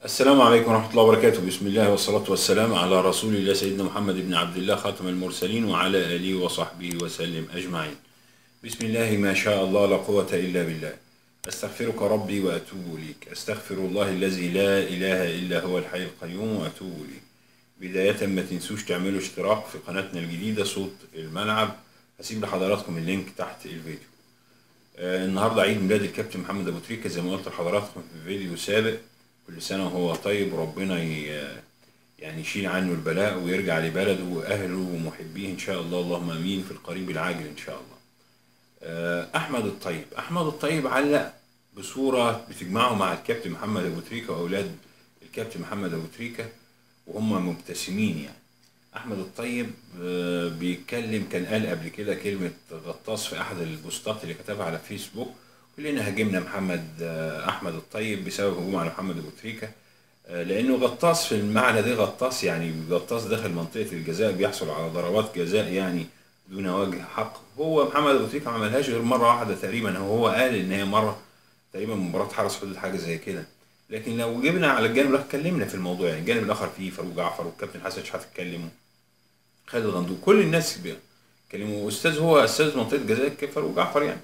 السلام عليكم ورحمة الله وبركاته بسم الله والصلاة والسلام على رسول الله سيدنا محمد بن عبد الله خاتم المرسلين وعلى آله وصحبه وسلم أجمعين بسم الله ما شاء الله لا قوة إلا بالله أستغفرك ربي وأتوب إليك أستغفر الله الذي لا إله إلا هو الحي القيوم وأتوب إليه بداية ما تنسوش تعملوا اشتراك في قناتنا الجديدة صوت الملعب هسيب لحضراتكم اللينك تحت الفيديو آه، النهارده عيد ميلاد الكابتن محمد ابو تريكه زي ما قلت لحضراتكم في فيديو سابق كل سنه وهو طيب وربنا ي- يعني يشيل عنه البلاء ويرجع لبلده واهله ومحبيه ان شاء الله اللهم امين في القريب العاجل ان شاء الله. آه، احمد الطيب احمد الطيب علق بصوره بتجمعه مع الكابتن محمد ابو تريكه واولاد الكابتن محمد ابو تريكه وهم مبتسمين يعني. احمد الطيب آه، بيتكلم كان قال قبل كده كلمه غطاس في احد البوستات اللي كتبها على فيسبوك كلنا هاجمنا محمد آه، احمد الطيب بسبب هجوم على محمد ابو تريكه آه، لانه غطاس في المعنى ده غطاس يعني غطاس داخل منطقه الجزاء بيحصل على ضربات جزاء يعني دون وجه حق هو محمد ابو تريكه ما عملهاش غير مره واحده تقريبا هو قال ان هي مره تقريبا مباراه حرس حدود حاجه زي كده لكن لو جبنا على الجانب الاخر اتكلمنا في الموضوع يعني الجانب الاخر فيه فاروق جعفر والكابتن حسن شحاته اتكلموا خالد غندور كل الناس بيتكلموا استاذ هو استاذ منطقه الجزائر كيف فاروق جعفر يعني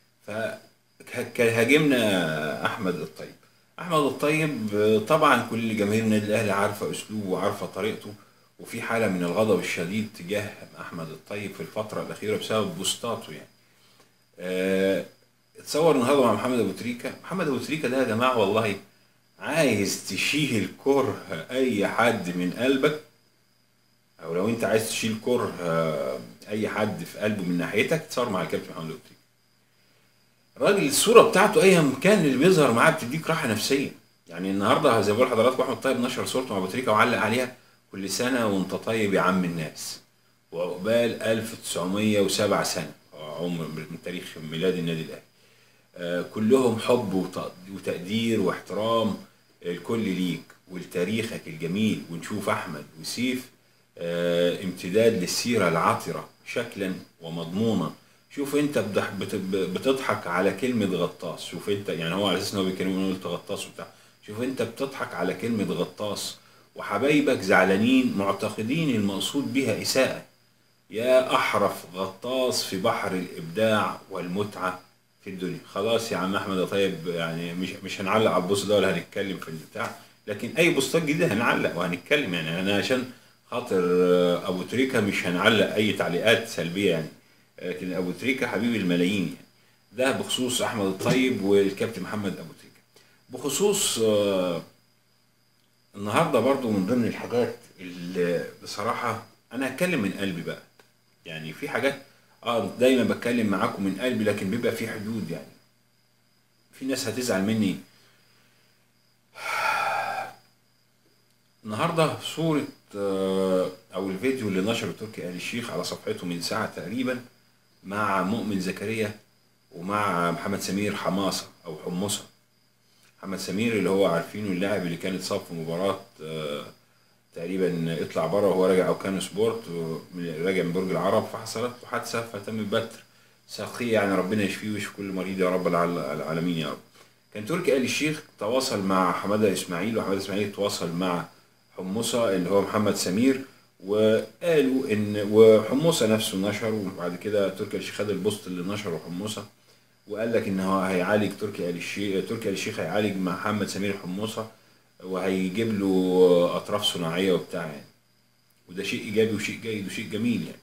فهاجمنا احمد الطيب احمد الطيب آه، طبعا كل جماهير النادي الاهلي عارفه اسلوبه وعارفه طريقته وفي حاله من الغضب الشديد تجاه احمد الطيب في الفتره الاخيره بسبب بوستاته يعني آه، اتصور النهارده مع محمد ابو تريكه محمد ابو تريكه ده يا جماعه والله عايز تشيل كره اي حد من قلبك او لو انت عايز تشيل كره آه، اي حد في قلبه من ناحيتك تصور مع الكابتن محمد ابو تريكه الراجل الصوره بتاعته ايا كان اللي بيظهر معاه بتديك راحه نفسيه يعني النهارده زي ما بقول لحضراتكم احمد طيب نشر صورته مع ابو تريكه وعلق عليها كل سنه وانت طيب يا عم الناس وعقبال 1907 سنه عمر من تاريخ ميلاد النادي الاهلي آه، كلهم حب وت- وتقدير واحترام الكل ليك ولتاريخك الجميل ونشوف احمد وسيف آه، امتداد للسيره العطره شكلا ومضمونا شوف انت بتضح- بت- بتضحك على كلمه غطاس شوف انت يعني هو على اساس ان هو بيكلمني قلت غطاس وبتاع شوف انت بتضحك على كلمه غطاس وحبايبك زعلانين معتقدين المقصود بها اساءه يا احرف غطاس في بحر الابداع والمتعه في الدنيا خلاص يا عم احمد يا طيب يعني مش مش هنعلق على البوست ده ولا هنتكلم في البتاع لكن اي بوستات جديده هنعلق وهنتكلم يعني انا عشان خاطر آه، ابو تريكه مش هنعلق اي تعليقات سلبيه يعني لكن ابو تريكه حبيب الملايين يعني ده بخصوص احمد الطيب والكابتن محمد ابو تريكه بخصوص آه، النهارده برضو من ضمن الحاجات اللي بصراحه انا هتكلم من قلبي بقى يعني في حاجات اه دايما بتكلم معاكم من قلبي لكن بيبقى في حدود يعني في ناس هتزعل مني النهارده صورة آه، او الفيديو اللي نشره تركي آل الشيخ على صفحته من ساعة تقريبا مع مؤمن زكريا ومع محمد سمير حماصة او حمصة محمد سمير اللي هو عارفينه اللاعب اللي كان اتصاب في مباراة آه، تقريبا اطلع بره وهو راجع او كان سبورت من- راجع من برج العرب فحصلت له حادثه فتم بتر ساقيه يعني ربنا يشفيه ويشفي كل مريض يا رب العال- العالمين يا رب. كان تركي آل الشيخ تواصل مع حماده اسماعيل وحماده اسماعيل تواصل مع حمصه اللي هو محمد سمير وقالوا ان وحمصه نفسه نشر وبعد كده تركي آل الشيخ خد البوست اللي نشره حمصه وقال لك ان هو هيعالج تركي آل الشيخ تركي آل الشيخ هيعالج مع محمد سمير حمصه وهيجيب له اطراف صناعيه وبتاع يعني وده شيء ايجابي وشيء جيد وشيء جميل يعني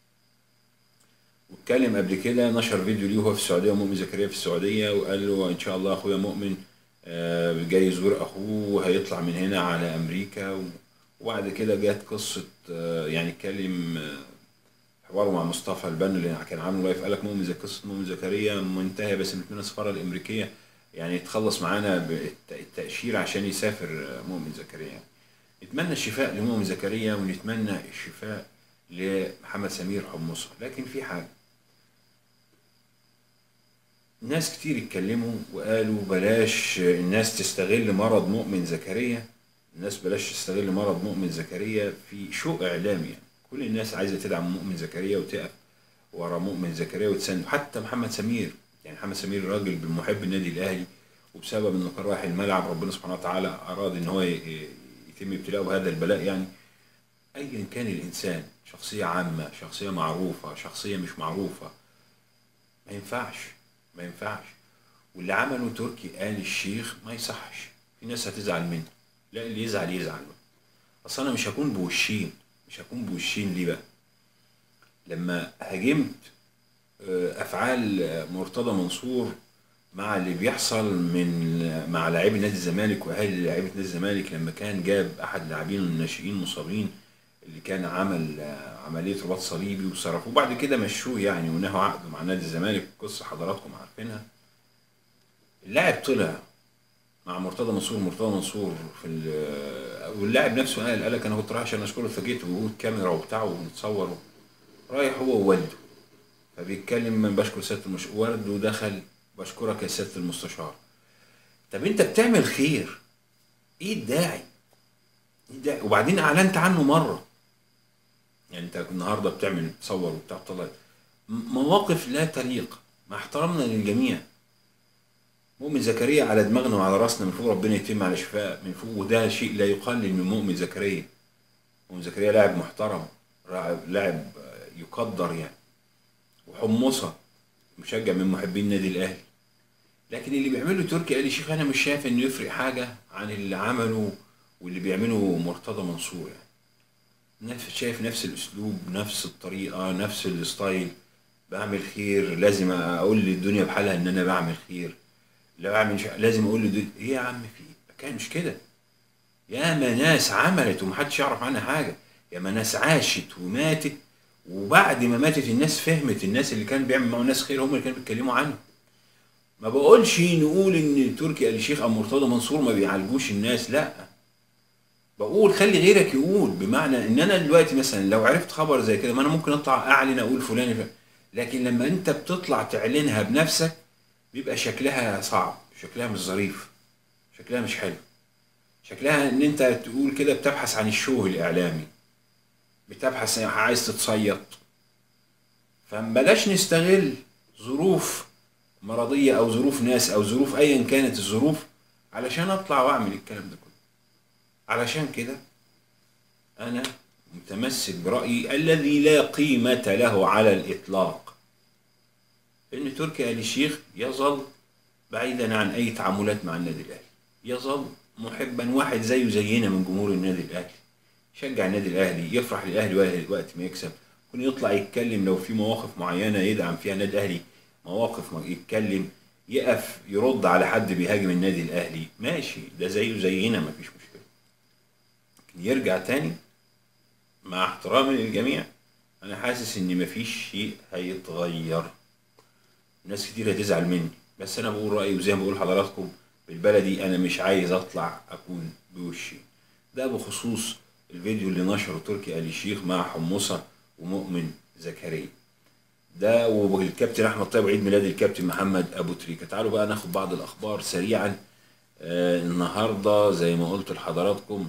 واتكلم قبل كده نشر فيديو ليه وهو في السعوديه ومؤمن زكريا في السعوديه وقال له ان شاء الله اخويا مؤمن آه، جاي يزور اخوه وهيطلع من هنا على امريكا و- وبعد كده جت قصه آه، يعني اتكلم آه، حواره مع مصطفى البنا اللي كان عامله لايف قال لك مؤمن زي قصه مؤمن زكريا منتهيه بس نتمنى السفاره الامريكيه يعني تخلص معانا بالتاشيره عشان يسافر آه، مؤمن زكريا يعني. نتمنى الشفاء لمؤمن زكريا ونتمنى الشفاء لمحمد سمير حمصه لكن في حاجه ناس كتير اتكلموا وقالوا بلاش الناس تستغل مرض مؤمن زكريا الناس بلاش تستغل مرض مؤمن زكريا في شو اعلامي يعني كل الناس عايزه تدعم مؤمن زكريا وتقف ورا مؤمن زكريا وتسنده حتى محمد سمير يعني محمد سمير راجل محب النادي الاهلي وبسبب انه كان رايح الملعب ربنا سبحانه وتعالى اراد ان هو ي- ي- يتم ابتلاءه بهذا البلاء يعني ايا كان الانسان شخصيه عامه شخصيه معروفه شخصيه مش معروفه ما ينفعش ما ينفعش واللي عمله تركي آل الشيخ ما يصحش في ناس هتزعل منه لا اللي يزعل يزعل بقى اصل انا مش هكون بوشين مش هكون بوشين ليه بقى لما هاجمت آه، افعال آه، مرتضى منصور مع اللي بيحصل من مع لاعبي نادي الزمالك واهالي لاعيبه نادي الزمالك لما كان جاب احد لاعبين الناشئين مصابين اللي كان عمل آه، عمليه رباط صليبي وصرفوه بعد كده مشوه يعني ونهوا عقده مع نادي الزمالك قصه حضراتكم عارفينها اللاعب طلع مع مرتضى منصور مرتضى منصور في ال- واللاعب نفسه قال قال لك انا كنت رايح عشان اشكره اتفاجئت بوجود كاميرا وبتاع ونتصور رايح هو ووالده فبيتكلم من بشكر سياده المش... والده دخل بشكرك يا سياده المستشار طب انت بتعمل خير ايه الداعي؟ ايه الداعي؟ وبعدين اعلنت عنه مره يعني انت النهارده بتعمل تصور وبتاع طلع م- مواقف لا تليق مع احترامنا للجميع مؤمن زكريا على دماغنا وعلى راسنا من فوق ربنا يتم على شفاء من فوق وده شيء لا يقلل من مؤمن زكريا مؤمن زكريا لاعب محترم لاعب لاعب آه، يقدر يعني وحمصه مشجع من محبين النادي الاهلي لكن اللي بيعمله تركي آل الشيخ انا مش شايف انه يفرق حاجه عن اللي عمله واللي بيعمله مرتضى منصور يعني نفس شايف نفس الاسلوب نفس الطريقه نفس الستايل بعمل خير لازم اقول للدنيا بحالها ان انا بعمل خير لا بعمل شيء لازم اقول للدنيا ايه يا عم في إيه؟ كان مش كده ياما ناس عملت ومحدش يعرف عنها حاجه ياما ناس عاشت وماتت وبعد ما ماتت الناس فهمت الناس اللي كان بيعمل معاهم ناس خير هم اللي كانوا بيتكلموا عنه ما بقولش نقول ان تركي آل الشيخ او مرتضى منصور ما بيعالجوش الناس لا بقول خلي غيرك يقول بمعنى ان انا دلوقتي مثلا لو عرفت خبر زي كده ما انا ممكن اطلع اعلن اقول فلان فلان. لكن لما انت بتطلع تعلنها بنفسك بيبقى شكلها صعب شكلها مش ظريف شكلها مش حلو شكلها ان انت تقول كده بتبحث عن الشوه الاعلامي بتبحث عايز تتصيط فبلاش نستغل ظروف مرضية او ظروف ناس او ظروف ايا كانت الظروف علشان اطلع واعمل الكلام ده كله علشان كده انا متمسك برأيي الذي لا قيمة له على الاطلاق ان تركي آل الشيخ يظل بعيدا عن اي تعاملات مع النادي الاهلي يظل محبا واحد زيه زينا من جمهور النادي الاهلي يشجع النادي الاهلي يفرح للاهلي وقت ما يكسب يكون يطلع يتكلم لو في مواقف معينه يدعم فيها النادي الاهلي مواقف ما- يتكلم يقف يرد على حد بيهاجم النادي الاهلي ماشي ده زيه زينا مفيش مشكله لكن يرجع تاني مع احترامي للجميع انا حاسس ان مفيش شيء هيتغير ناس كتير هتزعل مني بس انا بقول رايي وزي ما بقول لحضراتكم بالبلدي انا مش عايز اطلع اكون بوشي ده بخصوص الفيديو اللي نشره تركي آل الشيخ مع حمصه ومؤمن زكريا ده والكابتن احمد طيب عيد ميلاد الكابتن محمد ابو تريكه تعالوا بقى ناخد بعض الاخبار سريعا آه النهارده زي ما قلت لحضراتكم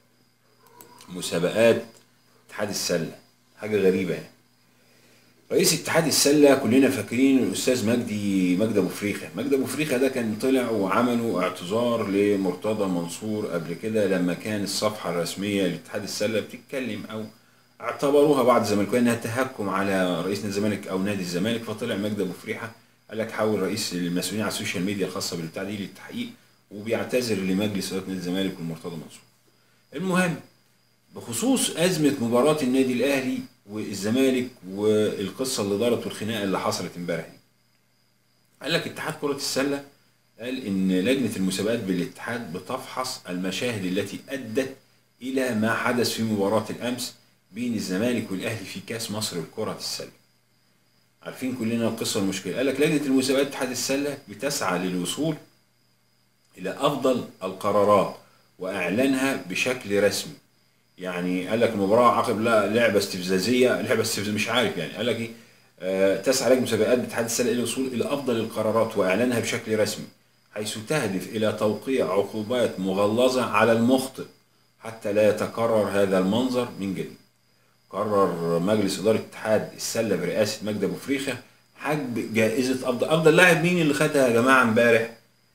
مسابقات اتحاد السله حاجه غريبه يعني رئيس اتحاد السله كلنا فاكرين الاستاذ مجدي مجدي ابو فريخه مجدي ابو فريخه ده كان طلع وعملوا اعتذار لمرتضى منصور قبل كده لما كان الصفحه الرسميه لاتحاد السله بتتكلم او اعتبروها بعض الزمالكاويه انها تهكم على رئيس نادي الزمالك او نادي الزمالك فطلع مجدي ابو فريحه قال لك حول رئيس المسؤولين على السوشيال ميديا الخاصه بالبتاع دي للتحقيق وبيعتذر لمجلس اداره نادي الزمالك والمرتضى منصور. المهم بخصوص أزمة مباراة النادي الأهلي والزمالك والقصة اللي دارت والخناقة اللي حصلت امبارح دي. قال لك اتحاد كرة السلة قال إن لجنة المسابقات بالاتحاد بتفحص المشاهد التي أدت إلى ما حدث في مباراة الأمس بين الزمالك والأهلي في كأس مصر لكرة السلة. عارفين كلنا القصة والمشكلة. قال لك لجنة المسابقات اتحاد السلة بتسعى للوصول إلى أفضل القرارات وإعلانها بشكل رسمي. يعني قال لك المباراه عقب لا لعبه استفزازيه لعبه استفزاز مش عارف يعني قال لك ايه آه تسعى لجنه مسابقات اتحاد السله الى الوصول الى افضل القرارات واعلانها بشكل رسمي حيث تهدف الى توقيع عقوبات مغلظه على المخطئ حتى لا يتكرر هذا المنظر من جديد. قرر مجلس اداره اتحاد السله برئاسه مجدي ابو فريخه حجب جائزه افضل افضل لاعب مين اللي خدها يا جماعه امبارح؟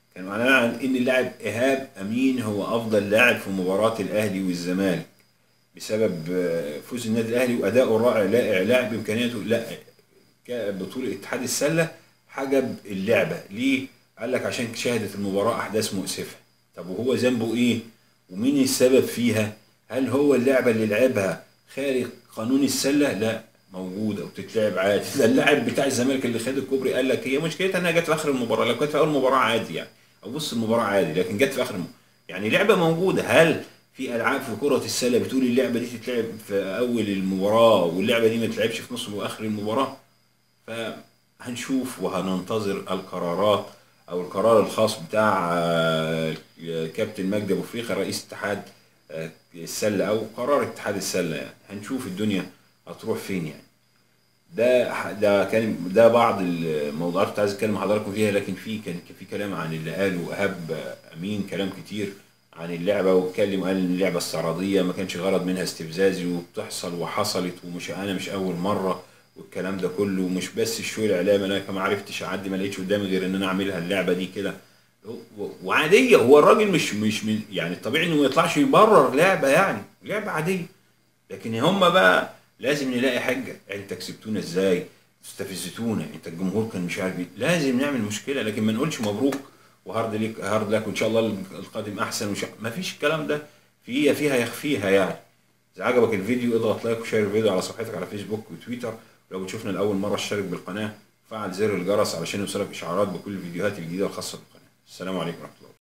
كان اعلان عن ان اللاعب ايهاب امين هو افضل لاعب في مباراه الاهلي والزمالك بسبب آه، فوز النادي الاهلي وادائه الرائع لا اعلاء بامكانياته لا كبطوله اتحاد السله حجب اللعبه ليه؟ قال لك عشان شهدت المباراه احداث مؤسفه طب وهو ذنبه ايه؟ ومين السبب فيها؟ هل هو اللعبه اللي لعبها خارج قانون السله؟ لا موجوده وبتتلعب عادي ده اللاعب بتاع الزمالك اللي خد الكوبري قال لك هي مشكلتها انها جت في اخر المباراه لو كانت في اول مباراه عادي يعني او بص المباراه عادي لكن جت في اخر المباراه يعني لعبه موجوده هل في العاب في كره السله بتقول اللعبه دي تتلعب في اول المباراه واللعبه دي ما تتلعبش في نص واخر المباراه فهنشوف وهننتظر القرارات او القرار الخاص بتاع آه، كابتن مجدي ابو فريخه رئيس اتحاد آه، السله او قرار اتحاد السله يعني هنشوف الدنيا هتروح فين يعني ده ده كان ده بعض الموضوعات كنت عايز اتكلم مع حضراتكم فيها لكن في كان كان في كلام عن اللي قاله ايهاب امين كلام كتير عن اللعبه واتكلم قال ان اللعبه استعراضيه ما كانش غرض منها استفزازي وبتحصل وحصلت ومش انا مش اول مره والكلام ده كله ومش بس الشو الاعلامي انا ما عرفتش اعدي ما لقيتش قدامي غير ان انا اعملها اللعبه دي كده و- وعاديه هو الراجل مش مش من يعني الطبيعي انه ما يطلعش يبرر لعبه يعني لعبه عاديه لكن هم بقى لازم نلاقي حجه انت كسبتونا ازاي استفزتونا انت الجمهور كان مش عارف ايه لازم نعمل مشكله لكن ما نقولش مبروك وهارد ليك هارد لك وان شاء الله القادم احسن وش... ما فيش الكلام ده في فيها يخفيها يعني اذا عجبك الفيديو اضغط لايك وشير الفيديو على صفحتك على فيسبوك وتويتر لو بتشوفنا لاول مره اشترك بالقناه فعل زر الجرس علشان يوصلك اشعارات بكل الفيديوهات الجديده الخاصه بالقناه السلام عليكم ورحمه الله